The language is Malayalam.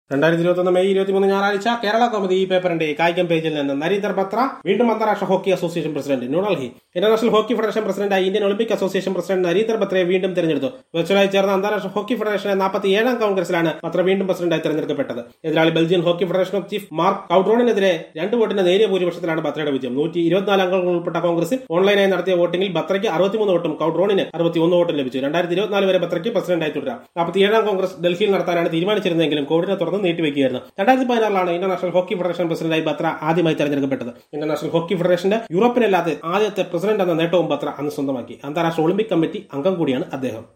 രണ്ടായിരത്തി ഇരുപത്തൊന്ന് മെയ് ഇരുപത്തിമൂന്ന് ഞായറാഴ്ച കേരള കോമതി ഈ പേപ്പറിന്റെ കായികം പേജിൽ നിന്ന് നരീന്ദർ ബത്ര വീണ്ടും അന്താരാഷ്ട്ര hockey association president New Delhi international hockey federation പ്രസിഡന്റായി Indian olympic association president Narinder ബത്രയെ വീണ്ടും തെരഞ്ഞെടുത്തു വെർച്വലായി ചേർന്ന അന്താരാഷ്ട്ര ഹോക്കി ഫെഡറേഷന്റെ നാൽപ്പത്തി ഏഴാം കോൺഗ്രസിലാണ് ബത്ര വീണ്ടും പ്രസിഡന്റായി തെരഞ്ഞെടുക്കപ്പെട്ടത് എതിരാളി Belgian hockey federation of chief Marc കൌട്രോണിനെതിരെ രണ്ട് വോട്ടിന്റെ നേരിയ ഭൂരിപക്ഷത്തിലാണ് ബത്രയുടെ വിജയം നൂറ്റി ഇരുപത്തിനാല് അംഗങ്ങൾ ഉൾപ്പെട്ട കോൺഗ്രസിൽ ഓൺലൈനായി നടത്തിയ വോട്ടിംഗിൽ ബത്രയ്ക്ക് അറുപത്തിമൂന്ന് വോട്ടും കൌട്രോണിന് അറുപത്തിയൊന്ന് വോട്ടും ലഭിച്ചു രണ്ടായിരത്തി ഇരുപത്തിനാല് വരെ ബത്രയ്ക്ക് പ്രസിഡന്റായി തുടരാം നാൽപ്പത്തിയേഴാം കോൺഗ്രസ് ഡൽഹിയിൽ നടത്താനാണ് തീരുമാനിച്ചിരുന്നെങ്കിലും കോവിഡിനെ തുടർന്ന് നീട്ടിവെക്കുകയായിരുന്നു രണ്ടായിരത്തി പതിനാറിലാണ് ഇന്റർനാഷണൽ ഹോക്കി ഫെഡറേഷൻ പ്രസിഡന്റായി ബത്ര ആദ്യമായി തെരഞ്ഞെടുക്കപ്പെട്ടത് ഇന്റർനാഷണൽ ഹോക്കി ഫെഡറേഷന്റെ യൂറോപ്പിനല്ലാതെ ആദ്യത്തെ പ്രസിഡന്റ് എന്ന നേട്ടവും ബത്ര അന്ന് സ്വന്തമാക്കി അന്താരാഷ്ട്ര ഒളിമ്പിക് കമ്മിറ്റി അംഗം കൂടിയാണ് അദ്ദേഹം